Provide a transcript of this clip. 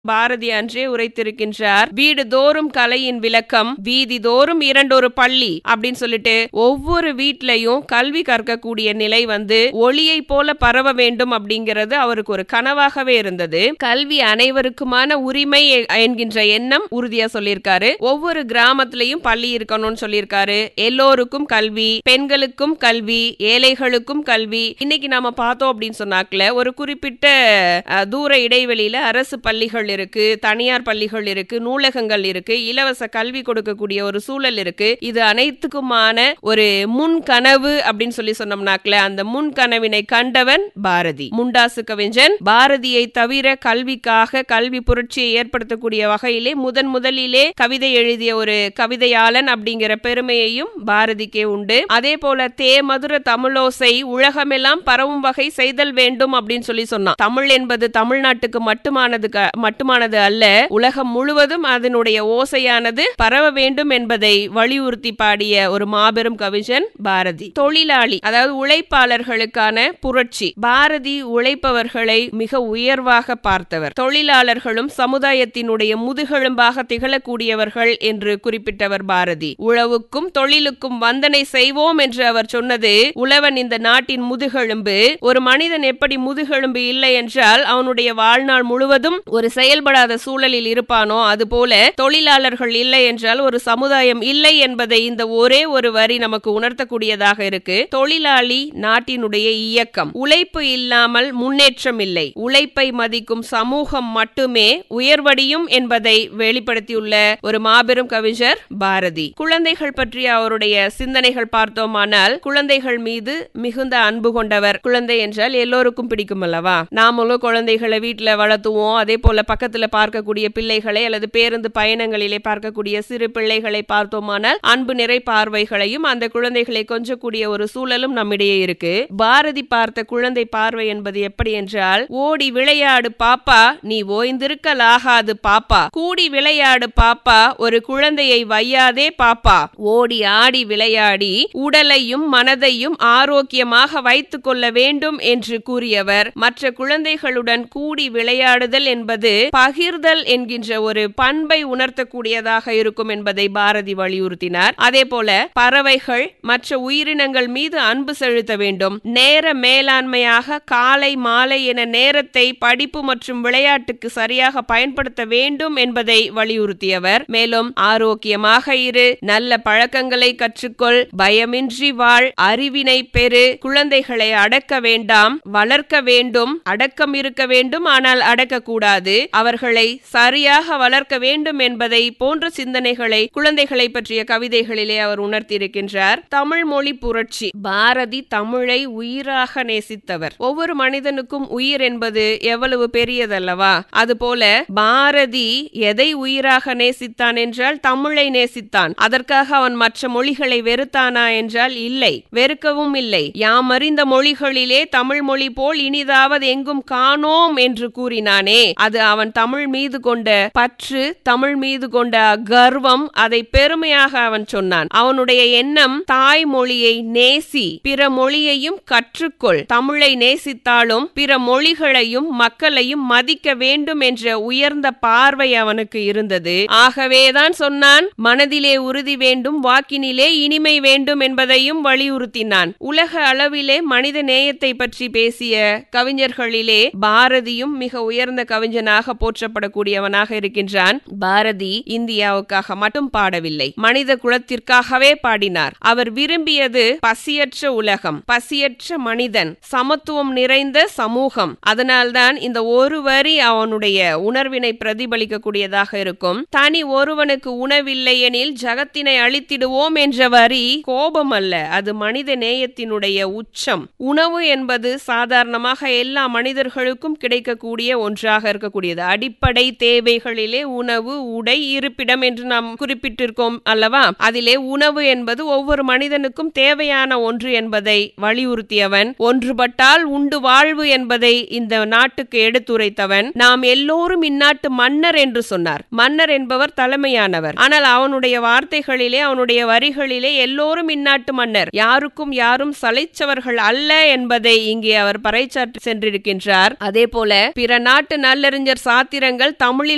பாரதி அன்றே உரைத்திருக்கின்றார் வீடு தோறும் கலையின் விளக்கம் வீதி தோறும் இரண்டொரு பள்ளி அப்படின்னு சொல்லிட்டு ஒவ்வொரு வீட்லயும் கல்வி கற்கக்கூடிய நிலை வந்து ஒளியை போல பரவ வேண்டும் அப்படிங்கிறது அவருக்கு ஒரு கனவாகவே இருந்தது கல்வி அனைவருக்குமான உரிமை எ- என்கின்ற எண்ணம் உறுதியா சொல்லியிருக்காரு ஒவ்வொரு கிராமத்திலையும் பள்ளி இருக்கணும்னு சொல்லியிருக்காரு எல்லோருக்கும் கல்வி பெண்களுக்கும் கல்வி ஏழைகளுக்கும் கல்வி இன்னைக்கு நாம பார்த்தோம் அப்படின்னு சொன்னாக்கல ஒரு குறிப்பிட்ட அஹ், தூர இடைவெளியில அரசு பள்ளிகள் இருக்கு தனியார் பள்ளிகள் இருக்கு நூலகங்கள் இருக்கு இலவச கல்வி கொடுக்கக்கூடிய ஒரு சூழல் இருக்கு இது அனைத்துக்குமான ஒரு முன் கனவு அப்படின்னு சொல்லி சொன்னோம்னாக்கல அந்த முன் கனவினை கண்டவன் பாரதி முண்டாசு கவிஞன் பாரதியை தவிர கல்விக்காக கல்வி புரட்சியை ஏற்படுத்தக்கூடிய வகையிலே முதன் முதலிலே கவிதை எழுதிய ஒரு கவிதையாளன் அப்படிங்கிற பெருமையையும் பாரதிக்கே உண்டு அதே போல தே மதுர தமிழோசை உலகமெல்லாம் பரவும் வகை செய்தல் வேண்டும் அப்படின்னு சொல்லி சொன்னான் தமிழ் என்பது தமிழ்நாட்டுக்கு மட்டுமானது க- மட்டுமானது அல்ல உலகம் முழுவதும் அதனுடைய ஓசையானது பரவ வேண்டும் என்பதை வலியுறுத்தி பாடிய ஒரு மாபெரும் கவிஞன் பாரதி தொழிலாளி அதாவது உழைப்பாளர்களுக்கான புரட்சி பாரதி உழைப்பவர்களை மிக உயர்வாக பார்த்தவர் தொழிலாளர்களும் சமுதாயத்தினுடைய முதுகெலும்பாக திகழக்கூடியவர்கள் என்று குறிப்பிட்டவர் பாரதி உழவுக்கும் தொழிலுக்கும் வந்தனை செய்வோம் என்று அவர் சொன்னது உழவன் இந்த நாட்டின் முதுகெலும்பு ஒரு மனிதன் எப்படி முதுகெலும்பு இல்லை என்றால் அவனுடைய வாழ்நாள் முழுவதும் ஒரு செயல்படாத சூழலில் இருப்பானோ அதுபோல தொழிலாளர்கள் இல்லை என்றால் ஒரு சமுதாயம் இல்லை என்பதை இந்த ஒரே ஒரு வரி நமக்கு உணர்த்தக்கூடியதாக இருக்கு தொழிலாளி நாட்டினுடைய இயக்கம் உழைப்பு இல்லாமல் முன்னேற்றம் இல்லை உழைப்பை மதிக்கும் சமூகம் மட்டுமே உயர்வடியும் என்பதை வெளிப்படுத்தியுள்ள ஒரு மாபெரும் கவிஞர் பாரதி குழந்தைகள் பற்றிய அவருடைய சிந்தனைகள் பார்த்தோமானால் குழந்தைகள் மீது மிகுந்த அன்பு கொண்டவர் குழந்தை என்றால் எல்லோருக்கும் பிடிக்கும் அல்லவா நாமளும் குழந்தைகளை வீட்டுல வளர்த்துவோம் அதே போல பக்கத்துல பார்க்கக்கூடிய பிள்ளைகளை அல்லது பேருந்து பயணங்களிலே பார்க்கக்கூடிய சிறு பிள்ளைகளை பார்த்தோமானால் அன்பு நிறை பார்வைகளையும் அந்த குழந்தைகளை கொஞ்சக்கூடிய ஒரு சூழலும் நம்மிடையே இருக்கு பாரதி பார்த்த குழந்தை பார்வை என்பது எப்படி என்றால் ஓடி விளையாடு பாப்பா நீ ஓய்ந்திருக்கலாகாது பாப்பா கூடி விளையாடு பாப்பா ஒரு குழந்தையை வையாதே பாப்பா ஓடி ஆடி விளையாடி உடலையும் மனதையும் ஆரோக்கியமாக வைத்துக் கொள்ள வேண்டும் என்று கூறியவர் மற்ற குழந்தைகளுடன் கூடி விளையாடுதல் என்பது பகிர்தல் என்கின்ற ஒரு பண்பை உணர்த்தக்கூடியதாக இருக்கும் என்பதை பாரதி வலியுறுத்தினார் அதே போல பறவைகள் மற்ற உயிரினங்கள் மீது அன்பு செலுத்த வேண்டும் நேர மேலாண்மையாக காலை மாலை என நேரத்தை படிப்பு மற்றும் விளையாட்டுக்கு சரியாக பயன்படுத்த வேண்டும் என்பதை வலியுறுத்தியவர் மேலும் ஆரோக்கியமாக இரு நல்ல பழக்கங்களை கற்றுக்கொள் பயமின்றி வாழ் அறிவினை பெறு குழந்தைகளை அடக்க வேண்டாம் வளர்க்க வேண்டும் அடக்கம் இருக்க வேண்டும் ஆனால் அடக்கக்கூடாது அவர்களை சரியாக வளர்க்க வேண்டும் என்பதை போன்ற சிந்தனைகளை குழந்தைகளை பற்றிய கவிதைகளிலே அவர் உணர்த்தியிருக்கின்றார் தமிழ் மொழி புரட்சி பாரதி தமிழை உயிராக நேசித்தவர் ஒவ்வொரு மனிதனுக்கும் உயிர் என்பது எவ்வளவு பெரியதல்லவா அதுபோல பாரதி எதை உயிராக நேசித்தான் என்றால் தமிழை நேசித்தான் அதற்காக அவன் மற்ற மொழிகளை வெறுத்தானா என்றால் இல்லை வெறுக்கவும் இல்லை யாம் அறிந்த மொழிகளிலே தமிழ் மொழி போல் இனிதாவது எங்கும் காணோம் என்று கூறினானே அது அவன் தமிழ் மீது கொண்ட பற்று தமிழ் மீது கொண்ட கர்வம் அதை பெருமையாக அவன் சொன்னான் அவனுடைய எண்ணம் தாய்மொழியை நேசி பிற மொழியையும் கற்றுக்கொள் தமிழை நேசித்தாலும் பிற மொழிகளையும் மக்களையும் மதிக்க வேண்டும் என்ற உயர்ந்த பார்வை அவனுக்கு இருந்தது ஆகவேதான் சொன்னான் மனதிலே உறுதி வேண்டும் வாக்கினிலே இனிமை வேண்டும் என்பதையும் வலியுறுத்தினான் உலக அளவிலே மனித நேயத்தை பற்றி பேசிய கவிஞர்களிலே பாரதியும் மிக உயர்ந்த கவிஞனாக போற்றப்படக்கூடியவனாக இருக்கின்றான் பாரதி இந்தியாவுக்காக மட்டும் பாடவில்லை மனித குலத்திற்காகவே பாடினார் அவர் விரும்பியது பசியற்ற உலகம் பசியற்ற மனிதன் சமத்துவம் நிறைந்த சமூகம் அதனால்தான் இந்த ஒரு வரி அவனுடைய உணர்வினை பிரதிபலிக்கக்கூடியதாக இருக்கும் தனி ஒருவனுக்கு உணவில்லை எனில் ஜகத்தினை அழித்திடுவோம் என்ற வரி கோபம் அல்ல அது மனித நேயத்தினுடைய உச்சம் உணவு என்பது சாதாரணமாக எல்லா மனிதர்களுக்கும் கிடைக்கக்கூடிய ஒன்றாக இருக்கக்கூடியது அடிப்படை தேவைகளிலே உணவு உடை இருப்பிடம் என்று நாம் குறிப்பிட்டிருக்கோம் அல்லவா அதிலே உணவு என்பது ஒவ்வொரு மனிதனுக்கும் தேவையான ஒன்று என்பதை வலியுறுத்தியவன் ஒன்றுபட்டால் உண்டு வாழ்வு என்பதை இந்த நாட்டுக்கு எடுத்துரைத்தவன் நாம் எல்லோரும் இந்நாட்டு மன்னர் என்று சொன்னார் மன்னர் என்பவர் தலைமையானவர் ஆனால் அவனுடைய வார்த்தைகளிலே அவனுடைய வரிகளிலே எல்லோரும் இந்நாட்டு மன்னர் யாருக்கும் யாரும் சளைச்சவர்கள் அல்ல என்பதை இங்கே அவர் பறைச்சாற்றி சென்றிருக்கின்றார் அதே போல பிற நாட்டு நல்லறிஞர் சாத்திரங்கள் தமிழில்